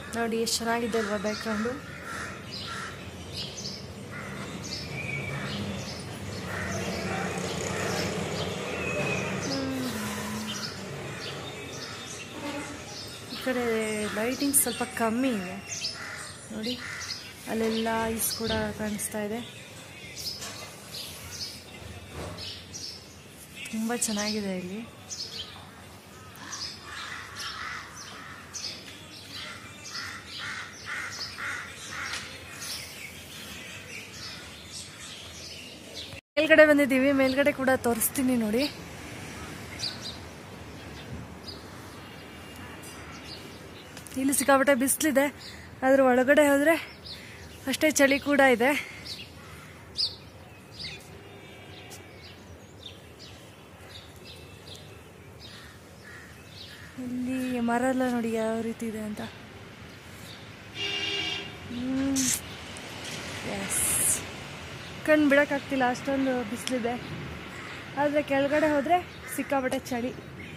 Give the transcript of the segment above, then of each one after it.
ನೋಡಿ ಎಷ್ಟು ಚೆನ್ನಾಗಿದೆ ಅಲ್ವಾ ಬ್ಯಾಕ್ಗ್ರೌಂಡು ಈ ಕಡೆ ಲೈಟಿಂಗ್ ಸ್ವಲ್ಪ ಕಮ್ಮಿ ಇದೆ ನೋಡಿ ಅಲ್ಲೆಲ್ಲ ಐಸ್ ಕೂಡ ಕಾಣಿಸ್ತಾ ಇದೆ ತುಂಬ ಚೆನ್ನಾಗಿದೆ ಇಲ್ಲಿ ಮೇಲ್ಗಡೆ ಬಂದಿದ್ದೀವಿ ಮೇಲ್ಗಡೆ ಕೂಡ ತೋರಿಸ್ತೀನಿ ನೋಡಿ ಇಲ್ಲಿ ಸಿಕ್ಕಾಪಟ್ಟೆ ಬಿಸಿಲಿದೆ ಅದ್ರ ಒಳಗಡೆ ಹೋದರೆ ಅಷ್ಟೇ ಚಳಿ ಕೂಡ ಇದೆ ಇಲ್ಲಿ ಮರ ಎಲ್ಲ ನೋಡಿ ಯಾವ ರೀತಿ ಇದೆ ಅಂತ ಎಸ್ ಕಣ್ಣು ಬಿಡೋಕ್ಕಾಗ್ತಿಲ್ಲ ಅಷ್ಟೊಂದು ಬಿಸಿಲಿದೆ ಆದರೆ ಕೆಳಗಡೆ ಹೋದರೆ ಸಿಕ್ಕಾಪಟ್ಟೆ ಚಳಿ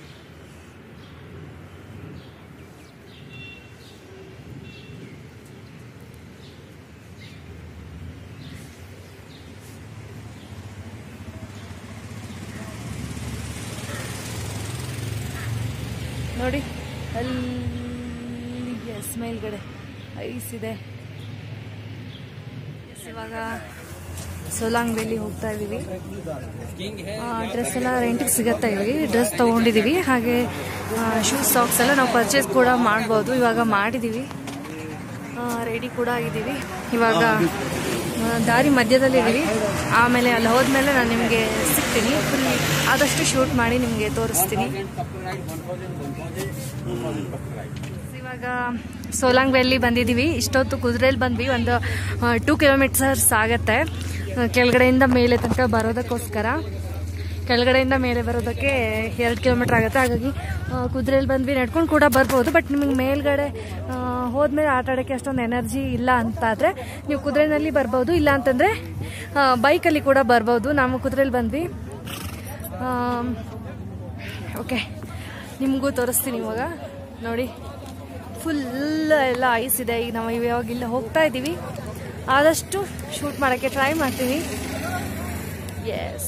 ನೋಡಿ ಅಲ್ಲಿ ಎಸ್ ಮೇಲ್ಗಡೆ ಐಸ್ ಇದೆ Yes, ಇವಾಗ ಸೋಲಾಂಗ್ ವೆಲ್ಲಿ ಹೋಗ್ತಾ ಇದ್ದೀವಿ ಡ್ರೆಸ್ ಎಲ್ಲ ರೆಂಟಿಗೆ ಸಿಗತ್ತಾ ಇಲ್ಲಿ ಡ್ರೆಸ್ ತೊಗೊಂಡಿದ್ದೀವಿ ಹಾಗೆ ಶೂಸ್ ಸಾಕ್ಸ್ ಎಲ್ಲ ನಾವು ಪರ್ಚೇಸ್ ಕೂಡ ಮಾಡ್ಬೋದು ಇವಾಗ ಮಾಡಿದ್ದೀವಿ ರೆಡಿ ಕೂಡ ಆಗಿದ್ದೀವಿ ಇವಾಗ ಆ, ದಾರಿ ಮಧ್ಯದಲ್ಲಿ ಇದ್ದೀವಿ ಆಮೇಲೆ ಅಲ್ಲಿ ಹೋದ್ಮೇಲೆ ನಾನು ನಿಮಗೆ ಸಿಗ್ತೀನಿ ಫುಲ್ ಆದಷ್ಟು ಶೂಟ್ ಮಾಡಿ ನಿಮಗೆ ತೋರಿಸ್ತೀನಿ ಇವಾಗ ಸೋಲಾಂಗ್ ವ್ಯಾಲಿ ಬಂದಿದ್ದೀವಿ ಇಷ್ಟೊತ್ತು ಕುದುರೆಯಲ್ಲಿ ಬಂದ್ವಿ ಒಂದು ಟೂ ಕಿಲೋಮೀಟರ್ಸ್ ಆಗತ್ತೆ ಆ, ಕೆಳಗಡೆಯಿಂದ ಮೇಲೆ ತನಕ ಬರೋದಕ್ಕೋಸ್ಕರ ಕೆಳಗಡೆಯಿಂದ ಮೇಲೆ ಬರೋದಕ್ಕೆ ಎರಡು ಕಿಲೋಮೀಟರ್ ಆಗುತ್ತೆ ಹಾಗಾಗಿ ಕುದುರೆಯಲ್ಲಿ ಬಂದ್ವಿ ನಡ್ಕೊಂಡು ಕೂಡ ಬರ್ಬೋದು ಬಟ್ ನಿಮಗೆ ಮೇಲ್ಗಡೆ ಆ, ಹೋದ್ಮೇಲೆ ಆಟ ಆಡೋಕ್ಕೆ ಅಷ್ಟೊಂದು ಎನರ್ಜಿ ಇಲ್ಲ ಅಂತಾದರೆ ನೀವು ಕುದುರೆನಲ್ಲಿ ಬರ್ಬೋದು ಇಲ್ಲ ಅಂತಂದರೆ ಬೈಕಲ್ಲಿ ಕೂಡ ಬರ್ಬೋದು ನಾವು ಕುದುರೆಯಲ್ಲಿ ಬಂದ್ವಿ ಓಕೆ ನಿಮಗೂ ತೋರಿಸ್ತೀನಿ ಇವಾಗ ನೋಡಿ ಫುಲ್ ಎಲ್ಲ ಐಸ್ ಇದೆ ಈಗ ನಾವು ಇವಾಗ ಇಲ್ಲ ಹೋಗ್ತಾ ಇದ್ದೀವಿ ಆದಷ್ಟು ಶೂಟ್ ಮಾಡೋಕ್ಕೆ ಟ್ರೈ ಮಾಡ್ತೀವಿ ಎಸ್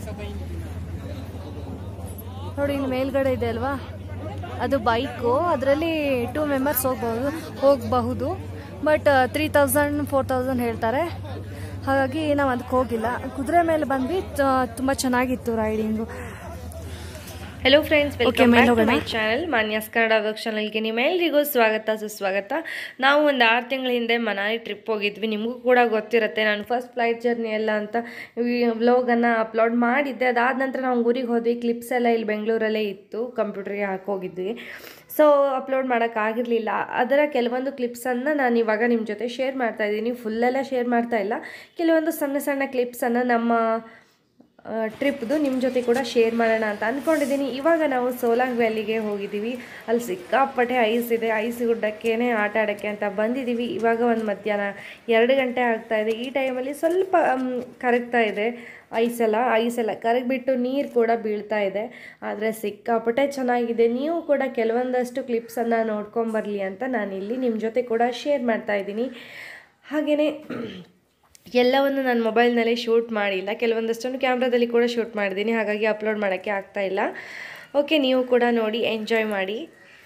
ನೋಡಿ ಇಲ್ಲಿ ಮೇಲ್ಗಡೆ ಇದೆ ಅಲ್ವಾ ಅದು ಬೈಕು ಅದರಲ್ಲಿ ಟೂ ಮೆಂಬರ್ಸ್ ಹೋಗ್ಬಹುದು ಹೋಗಬಹುದು but three thousand four thousand ಹೇಳ್ತಾರೆ ಹಾಗಾಗಿ ನಾವು ಅದಕ್ಕೆ ಹೋಗಿಲ್ಲ ಕುದುರೆ ಮೇಲೆ ಬಂದ್ವಿ ತ- ತುಂಬ ಚೆನ್ನಾಗಿತ್ತು riding hello friends Okay, welcome ಮೇಲೆ ಬ್ಯಾಕ್ ಟು ಹೋಗೋಣ. My channel Manya's Kannada vlog ಚಾನಲ್ಗೆ ನಿಮ್ಮೆಲ್ಲರಿಗೂ ಸ್ವಾಗತ ಸುಸ್ವಾಗತ ನಾವು ಒಂದು ಆರು ತಿಂಗಳ ಹಿಂದೆ ಮನಾಲಿ ಟ್ರಿಪ್ ಹೋಗಿದ್ವಿ ನಿಮಗೂ ಕೂಡ ಗೊತ್ತಿರುತ್ತೆ ನಾನು ಫಸ್ಟ್ ಫ್ಲೈಟ್ ಜರ್ನಿ ಎಲ್ಲ ಅಂತ ವ್ಲಾಗನ್ನು ಅಪ್ಲೋಡ್ ಮಾಡಿದ್ದೆ ಅದಾದ ನಂತರ ನಾವು ಊರಿಗೆ ಹೋದ್ವಿ ಕ್ಲಿಪ್ಸ್ ಎಲ್ಲ ಇಲ್ಲಿ ಬೆಂಗಳೂರಲ್ಲೇ ಇತ್ತು ಕಂಪ್ಯೂಟರ್ಗೆ ಹಾಕೋಗಿದ್ವಿ ಸೊ ಅಪ್ಲೋಡ್ ಮಾಡೋಕ್ಕಾಗಿರಲಿಲ್ಲ ಅದರ ಕೆಲವೊಂದು ಕ್ಲಿಪ್ಸನ್ನು ನಾನು ಇವಾಗ ನಿಮ್ಮ ಜೊತೆ ಶೇರ್ ಮಾಡ್ತಾ ಇದ್ದೀನಿ ಫುಲ್ಲೆಲ್ಲ ಶೇರ್ ಮಾಡ್ತಾ ಇಲ್ಲ ಕೆಲವೊಂದು ಸಣ್ಣ ಸಣ್ಣ ಕ್ಲಿಪ್ಸನ್ನು ನಮ್ಮ ಟ್ರಿಪ್ದು ನಿಮ್ಮ ಜೊತೆ ಕೂಡ ಶೇರ್ ಮಾಡೋಣ ಅಂತ ಅಂದ್ಕೊಂಡಿದ್ದೀನಿ ಇವಾಗ ನಾವು ಸೋಲಾಂಗ್ ವ್ಯಾಲಿಗೆ ಹೋಗಿದ್ದೀವಿ ಅಲ್ಲಿ ಸಿಕ್ಕಾಪಟ್ಟೆ ಐಸ್ ಇದೆ ಐಸ್ ಗುಡ್ಡಕ್ಕೇನೆ ಆಟ ಆಡೋಕ್ಕೆ ಅಂತ ಬಂದಿದ್ದೀವಿ ಇವಾಗ ಒಂದು ಮಧ್ಯಾಹ್ನ ಎರಡು ಗಂಟೆ ಆಗ್ತಾ ಇದೆ ಈ ಟೈಮಲ್ಲಿ ಸ್ವಲ್ಪ ಮ್, ಕರಗ್ತಾ ಇದೆ ಐಸ್ ಎಲ್ಲ ಐಸ್ ಎಲ್ಲ ಕರಗಿಬಿಟ್ಟು ನೀರು ಕೂಡ ಬೀಳ್ತಾ ಇದೆ ಆದರೆ ಸಿಕ್ಕಾಪಟ್ಟೆ ಚೆನ್ನಾಗಿದೆ ನೀವು ಕೂಡ ಕೆಲವೊಂದಷ್ಟು ಕ್ಲಿಪ್ಸನ್ನು ನೋಡ್ಕೊಂಬರಲಿ ಅಂತ ನಾನಿಲ್ಲಿ ನಿಮ್ಮ ಜೊತೆ ಕೂಡ ಶೇರ್ ಮಾಡ್ತಾ ಇದ್ದೀನಿ ಹಾಗೆಯೇ ಎಲ್ಲವನ್ನು ನಾನು ಮೊಬೈಲ್ನಲ್ಲೇ ಶೂಟ್ ಮಾಡಿಲ್ಲ ಕೆಲವೊಂದಷ್ಟನ್ನು ಕ್ಯಾಮ್ರಾದಲ್ಲಿ ಕೂಡ ಶೂಟ್ ಮಾಡಿದ್ದೀನಿ ಹಾಗಾಗಿ ಅಪ್ಲೋಡ್ ಮಾಡೋಕ್ಕೆ ಆಗ್ತಾ ಇಲ್ಲ ಓಕೆ ನೀವು ಕೂಡ ನೋಡಿ ಎಂಜಾಯ್ ಮಾಡಿ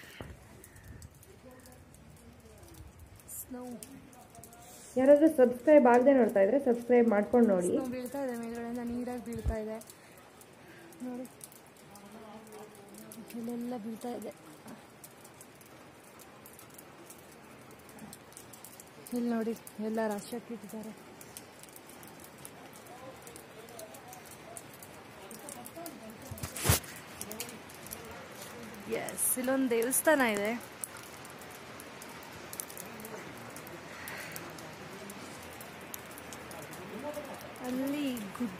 ಸ್ನೋ ಯಾರಾದರೂ ಸಬ್ಸ್ಕ್ರೈಬ್ ಆಗದೆ ನೋಡ್ತಾ ಇದ್ರೆ ಸಬ್ಸ್ಕ್ರೈಬ್ ಮಾಡ್ಕೊಂಡು ನೋಡಿ ಸ್ನೋ ಬೀಳ್ತಾ ಇದೆ ಮೇಲ್ಗಡೆಯಿಂದ ನೀರಾಗಿ ಬೀಳ್ತಾ ಇದೆ ನೋಡಿ ಇಲ್ಲೆಲ್ಲ ಬೀಳ್ತಾ ಇದೆ ಇಲ್ಲಿ ನೋಡಿ ಎಲ್ಲ ರಾಶಿಯಾಗಿ ಇಟ್ಟಿದ್ದಾರೆ ಎಸ್ ಇಲ್ಲೊಂದು ದೇವಸ್ಥಾನ ಇದೆ ಅಲ್ಲಿ ಗುಡ್ಡ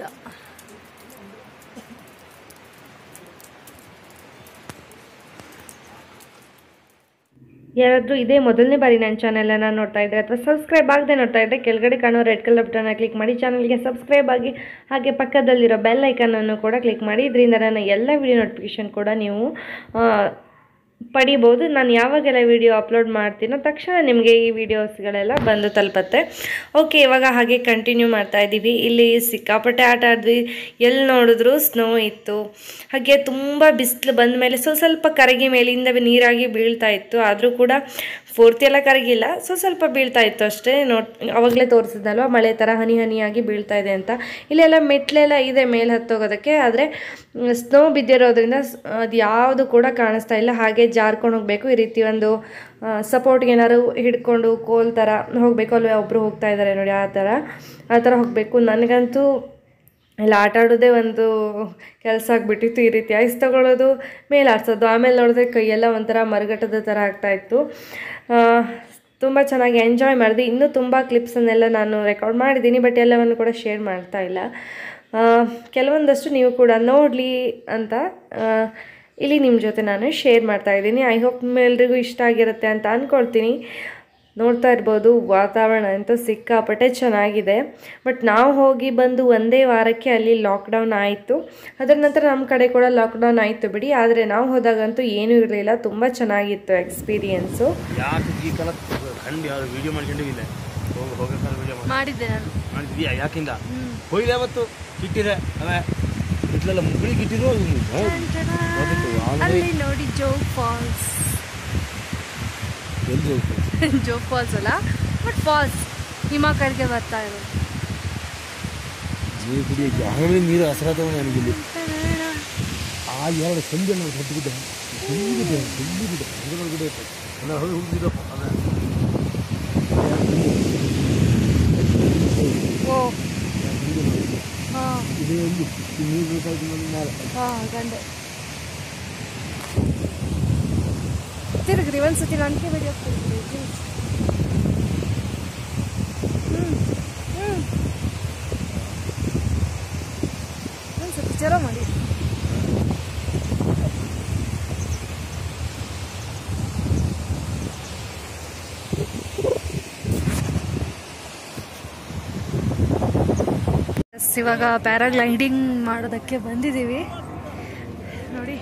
ಯಾರಾದರೂ ಇದೇ ಮೊದಲನೇ ಬಾರಿ ನನ್ನ ಚಾನಲನ್ನು ನೋಡ್ತಾ ಇದ್ದರೆ ಅಥವಾ ಸಬ್ಸ್ಕ್ರೈಬ್ ಆಗದೆ ನೋಡ್ತಾ ಇದ್ದರೆ ಕೆಳಗಡೆ ಕಾಣೋ ರೆಡ್ ಕಲರ್ ಬಟನ್ನ ಕ್ಲಿಕ್ ಮಾಡಿ ಚಾನಲ್ಗೆ ಸಬ್ಸ್ಕ್ರೈಬ್ ಆಗಿ ಹಾಗೆ ಪಕ್ಕದಲ್ಲಿರೋ ಬೆಲ್ ಐಕನನ್ನು ಕೂಡ ಕ್ಲಿಕ್ ಮಾಡಿ ಇದರಿಂದ ನನ್ನ ಎಲ್ಲ ವಿಡಿಯೋ ನೋಟಿಫಿಕೇಷನ್ ಕೂಡ ನೀವು ಆ, ಪಡಿಬೋದು ನಾನು ಯಾವಾಗೆಲ್ಲ ವಿಡಿಯೋ ಅಪ್ಲೋಡ್ ಮಾಡ್ತೀನೋ ತಕ್ಷಣ ನಿಮಗೆ ಈ ವಿಡಿಯೋಸ್ಗಳೆಲ್ಲ ಬಂದು ತಲುಪತ್ತೆ ಓಕೆ ಇವಾಗ ಹಾಗೆ ಕಂಟಿನ್ಯೂ ಮಾಡ್ತಾ ಇದ್ದೀವಿ ಇಲ್ಲಿ ಸಿಕ್ಕಾಪಟ್ಟೆ ಆಟ ಆಡಿದ್ವಿ ಎಲ್ಲಿ ನೋಡಿದ್ರು ಸ್ನೋ ಇತ್ತು ಹಾಗೆ ತುಂಬ ಬಿಸಿಲು ಬಂದ ಮೇಲೆ ಸ್ವಲ್ಪ ಸ್ವಲ್ಪ ಕರಗಿ ಮೇಲಿಂದ ನೀರಾಗಿ ಬೀಳ್ತಾ ಇತ್ತು ಆದರೂ ಕೂಡ ಪೂರ್ತಿ ಎಲ್ಲ ಕರಗಿಲ್ಲ ಸೊ ಸ್ವಲ್ಪ ಬೀಳ್ತಾ ಇತ್ತು ಅಷ್ಟೇ ನೋಡ್ ಅವಾಗಲೇ ತೋರಿಸಿದ್ನಲ್ವ ಮಳೆ ಥರ ಹನಿ ಹನಿಯಾಗಿ ಬೀಳ್ತಾ ಇದೆ ಅಂತ ಇಲ್ಲೆಲ್ಲ ಮೆಟ್ಲೆಲ್ಲ ಇದೆ ಮೇಲೆ ಹತ್ತೋಗೋದಕ್ಕೆ ಆದರೆ ಸ್ನೋ ಬಿದ್ದಿರೋದ್ರಿಂದ ಅದು ಯಾವುದು ಕೂಡ ಕಾಣಿಸ್ತಾ ಇಲ್ಲ ಹಾಗೆ ಜಾರ್ಕೊಂಡು ಹೋಗಬೇಕು ಈ ರೀತಿ ಒಂದು ಸಪೋರ್ಟ್ಗೆ ಏನಾದ್ರು ಹಿಡ್ಕೊಂಡು ಕೋಲ್ ಥರ ಹೋಗಬೇಕು ಅಲ್ವೇ ಒಬ್ಬರು ಹೋಗ್ತಾ ಇದ್ದಾರೆ ನೋಡಿ ಆ ಥರ ಆ ಥರ ಹೋಗಬೇಕು ನನಗಂತೂ ಎಲ್ಲ ಆಟ ಆಡೋದೇ ಒಂದು ಕೆಲಸ ಆಗಿಬಿಟ್ಟಿತ್ತು ಈ ರೀತಿ ಐಸ್ ತಗೊಳ್ಳೋದು ಮೇಲೆ ಆಡ್ಸೋದು ಆಮೇಲೆ ನೋಡಿದ್ರೆ ಕೈಯೆಲ್ಲ ಒಂಥರ ಮರಗಟ್ಟದ ಥರ ಆಗ್ತಾಯಿತ್ತು ತುಂಬ ಚೆನ್ನಾಗಿ ಎಂಜಾಯ್ ಮಾಡಿದೆ ಇನ್ನೂ ತುಂಬ ಕ್ಲಿಪ್ಸನ್ನೆಲ್ಲ ನಾನು ರೆಕಾರ್ಡ್ ಮಾಡಿದ್ದೀನಿ ಬಟ್ ಎಲ್ಲವನ್ನು ಕೂಡ ಶೇರ್ ಮಾಡ್ತಾ ಇಲ್ಲ ಆ, ಕೆಲವೊಂದಷ್ಟು ನೀವು ಕೂಡ ನೋಡಲಿ ಅಂತ ಆ, ಇಲ್ಲಿ ನಿಮ್ಮ ಜೊತೆ ನಾನು ಶೇರ್ ಮಾಡ್ತಾ ಇದ್ದೀನಿ ಐ ಹೋಪ್ ನಿಮ್ಮೆಲ್ರಿಗೂ ಇಷ್ಟ ಆಗಿರುತ್ತೆ ಅಂತ ಅಂದ್ಕೊಳ್ತೀನಿ ನೋಡ್ತಾ ಇರ್ಬೋದು ವಾತಾವರಣ ಅಂತೂ ಸಿಕ್ಕಾಪಟ್ಟೆ ಚೆನ್ನಾಗಿದೆ ಬಟ್ ನಾವು ಹೋಗಿ ಬಂದು ಒಂದೇ ವಾರಕ್ಕೆ ಅಲ್ಲಿ ಲಾಕ್ಡೌನ್ ಆಯಿತು ಅದರ ನಂತರ ನಮ್ಮ ಕಡೆ ಕೂಡ ಲಾಕ್ಡೌನ್ ಆಯಿತು ಬಿಡಿ ಆದರೆ ನಾವು ಹೋದಾಗಂತೂ ಏನೂ ಇರಲಿಲ್ಲ ತುಂಬ ಚೆನ್ನಾಗಿತ್ತು ಎಕ್ಸ್ಪೀರಿಯೆನ್ಸು ಯಾಕೆ ಈ ಕಾಲ ಕಂಡು ಯಾರು ವಿಡಿಯೋ ಮಾಡ್ಕೊಂಡು ಇಲ್ಲ ಹೋಗಿ ಹೋಗಕ್ಕಾದ್ರೆ ವಿಡಿಯೋ ಮಾಡಿ ಮಾಡಿದ್ದೆ ನಾನು ಮಾಡ್ತಿದ್ಯಾ ಯಾಕಿಂದ ಹೋಯ್ಲೆ ಅವತ್ತು ಕಿಟ್ಟಿದೆ ಅವೇ ಇಟ್ಲೆಲ್ಲ ಮುಗುಳಿ ಕಿಟ್ಟಿದ್ರು ಅಲ್ಲಿ ನೋಡಿ ಜೋಗ್ ಫಾಲ್ಸ್ ಎಲ್ಲಿ ಜೋಗ್ ಫಾಲ್ಸ್ ಅಲ್ಲ ಬಟ್ ಫಾಲ್ಸ್ ಹಿಮ ಕಡೆಗೆ ಬರ್ತಾ ಇರೋದು ನೀರು ಕುಡಿಯೋಕೆ ಆಗಲೇ ನೀರು ಹಸಿರಾತವ ನನಗಿಲ್ಲಿ ಆ ಎರಡು ಸಂಜೆ ನಾವು ಹೊತ್ತು ಬಿದ್ದೆ ತುಂಬಿದೆ ತುಂಬಿದೆ ಹುಡುಗರು ಇತ್ತು ಅಂದ್ರೆ ಹೊಳೆ ಹುಡುಗಿದ್ದು ಓ ಹಾಂ ಇದೇ ಒಂದು ನೀರು ಬೇಕಾಯ್ತು ನನ್ನ ಮೇಲೆ ಹಾಂ ಗಂಡೆ ತಿರುಗ್ರಿ ಒಂದ್ಸತಿ ನನಗೆ ವಿಡಿಯೋ ಹ್ಞೂ ಹ್ಞೂ ಒಂದ್ಸತಿ ಚಲೋ ಮಾಡಿ ಎಸ್, ಇವಾಗ ಪ್ಯಾರಾಗ್ಲೈಡಿಂಗ್ ಮಾಡೋದಕ್ಕೆ ಬಂದಿದ್ದೀವಿ ನೋಡಿ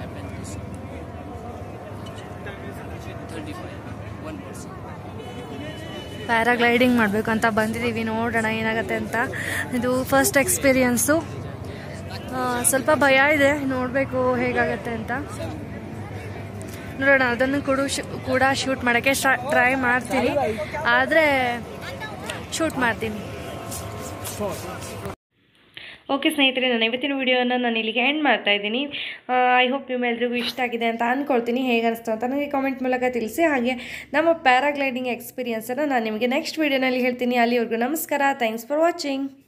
ಪ್ಯಾರಾಗ್ಲೈಡಿಂಗ್ ಮಾಡಬೇಕು ಅಂತ ಬಂದಿದ್ದೀವಿ ನೋಡೋಣ ಏನಾಗುತ್ತೆ ಅಂತ ಇದು ಫಸ್ಟ್ ಎಕ್ಸ್ಪೀರಿಯನ್ಸು ಸ್ವಲ್ಪ ಭಯ ಇದೆ ನೋಡಬೇಕು ಹೇಗಾಗತ್ತೆ ಅಂತ ನೋಡೋಣ ಅದನ್ನು ಕೂಡ ಶೂ- ಕೂಡ ಶೂಟ್ ಮಾಡೋಕ್ಕೆ ಟ್ರೈ ಮಾಡ್ತೀನಿ ಆದರೆ ಶೂಟ್ ಮಾಡ್ತೀನಿ ಓಕೆ ಸ್ನೇಹಿತರೆ ನಾನು ಇವತ್ತಿನ ವಿಡಿಯೋನ ನಾನು ಇಲ್ಲಿಗೆ ಎಂಡ್ ಮಾಡ್ತಾ ಇದ್ದೀನಿ ಐ ಹೋಪ್ ನಿಮ್ಮೆಲ್ರಿಗೂ ಇಷ್ಟ ಆಗಿದೆ ಅಂತ ಅಂದ್ಕೊಳ್ತೀನಿ ಹೇಗೆ ಅನಿಸ್ತು ಅಂತ ನನಗೆ ಕಾಮೆಂಟ್ ಮೂಲಕ ತಿಳಿಸಿ ಹಾಗೆ ನಮ್ಮ ಪ್ಯಾರಾಗ್ಲೈಡಿಂಗ್ ಎಕ್ಸ್ಪೀರಿಯನ್ಸನ್ನು ನಾನು ನಿಮಗೆ ನೆಕ್ಸ್ಟ್ ವೀಡಿಯೋನಲ್ಲಿ ಹೇಳ್ತೀನಿ ಅಲ್ಲಿವರೆಗೂ ನಮಸ್ಕಾರ ಥ್ಯಾಂಕ್ಸ್ ಫಾರ್ ವಾಚಿಂಗ್